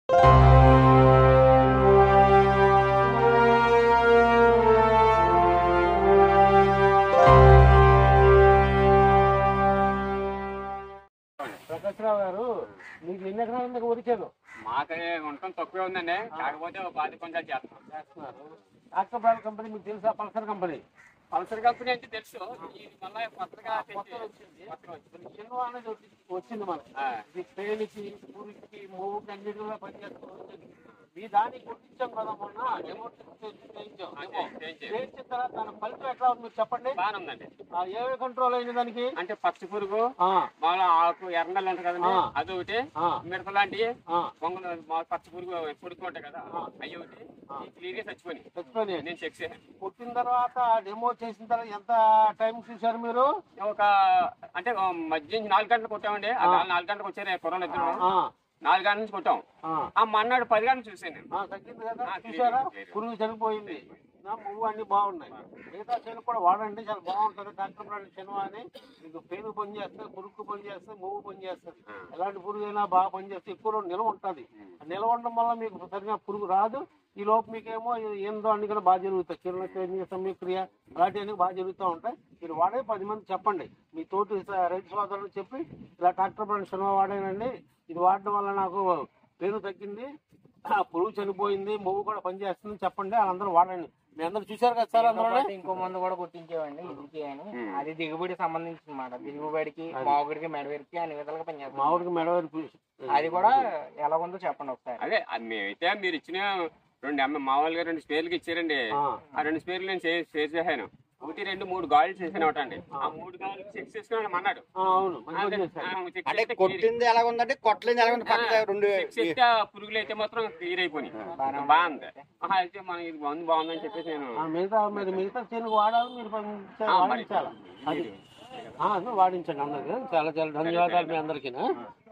ప్రకాశ్రావు గారు మీకు ఎన్ని ఎకరాలు ఉంది ఊరికేను మాకే ఉండటం తక్కువే ఉందండి కాకపోతే ఒక పాతి పంచాలు చేస్తాం చేస్తున్నారు డాక్టర్ బ్రాండ్ కంపెనీ మీకు తెలుసా పల్సర్ కంపెనీ పల్సర్ కంపెనీ అంటే తెలుసు ఇది మళ్ళీ కొత్తగా కొత్తగా తెచ్చి- వచ్చింది కొత్తగా వచ్చింది. ఇప్పుడు చిన్న అనేది వచ్చి- వచ్చింది మనకి ఆ. ఇది పేలికి పురికి మూవుకి అన్నిటిలో పనిచేస్తుంది మీ దానికి కొట్టించాం కదా మొన్న అమౌంట్ చేయించాం ఆ, చేయించాం, చేయించాం. చేయించిన తర్వాత దాని ఫలితం ఎట్లా ఉంది మీరు చెప్పండి బాగానే ఉందండి ఆ, ఏవే కంట్రోల్ అయింది దానికి అంటే పచ్చి పురుగు ఆ, మామూలు ఆకు ఎర్రనెల్లు ఉంటుంది కదండి ఆ. అది ఒకటి ఆ, మిడత లాంటివి ఆ, పొంగలు మామూలు పచ్చి పురుగు పురుగు ఉంటాయి కదా అవి ఒకటి క్లియర్ గా చచ్చిపోయి చచ్చిపోయినాయి నేను చెక్ చేశాను కొట్టిన తర్వాత డెమో చేసిన తర్వాత ఎంత టైం చూసారు మీరు ఒక అంటే ఆ, మధ్యాహ్నం నాలుగు గంటలకు కొట్టామండి ఆ నాలుగు నాలుగు గంటలకు వచ్చారు కుర్రలు ఇద్దరు ఆ, నాలుగు గంటల నుంచి కొట్టాం ఆ. ఆ మన్నాడు పది గంటలు చూసాను నేను ఆ, తగ్గింది కదా ఆ, చూసారా clear, clear. పురుగు చనిపోయింది నా మువ్వు అన్ని బాగున్నాయి మిగతా చేను కూడా వాడండి చాలా బాగుంటుంది డాక్టర్ బ్రాండ్ శనవ అని మీకు పేరు పని చేస్తే పురుగు పని చేస్తే మువ్వు పని చేస్తుంది ఎలాంటి పురుగు అయినా బాగా పని చేస్తే ఎక్కువ రోజులు నిల్వ ఉంటుంది నిల్వ ఉండడం వల్ల మీకు సరిగా పురుగు రాదు ఈ లోపు మీకేమో ఏందో అన్ని కూడా బాగా జరుగుతాయి కిరణ సమీక్రియ అలాంటివన్నీ బాగా జరుగుతూ ఉంటాయి మీరు వాడే పది మంది చెప్పండి మీ తోటి స- రైతు సోదరులు చెప్పి ఇలా డాక్టర్ బ్రాండ్ శనవ వాడానండి ఇది వాడడం వల్ల నాకు పేరు తగ్గింది ఆ పురుగు చనిపోయింది మొవ్వు కూడా పనిచేస్తుంది చెప్పండి వాళ్ళందరూ వాడండి మీ అందరూ చూశారు కదా సార్ అందరూ ఇంకోటి ఇంకో మందు కూడా కొట్టించేవండి ఇదికి అని అది దిగుబడి సంబంధించిన మాట దిగుబడికి మాగుడికి మెడవేరికి అన్ని విధాలుగా పనిచేస్తాం మామిడికి మెడవారి అది కూడా ఎలా ఉందో చెప్పండి ఒకసారి అదే అది మేమైతే మీరు ఇచ్చిన రెండు అమ్మ మామూలుగా రెండు స్పేర్లకి ఇచ్చారండి ఆ రెండు స్పేర్లు నేను షేర్ షేర్ చేశాను ఒకటి రెండు మూడు గాళ్ళు చేసాను ఒకటండి ఆ మూడు గాళ్ళు చెక్ చేసుకుని అన్నాడు అవును మంచి పని చేశారు. అంటే కొట్టింది ఎలా ఉందంటే కొట్టలేదు ఎలా ఉంది పక్కన రెండు చెక్ ఆ పురుగులు అయితే మాత్రం క్లియర్ అయిపోయినాయి బాగుంది ఆహా, అయితే మనం ఇది బాగుంది బాగుందని చెప్పేసి నేను ఆ, మిగతా మీరు మిగతా చెనుకు వాడాలి మీరు పంపించాలి, ఆ, మరి. వాడించాలి అది ఆ, అదే వాడించండి అందరికి చాలా చాలా ధన్యవాదాలు మీ అందరికీ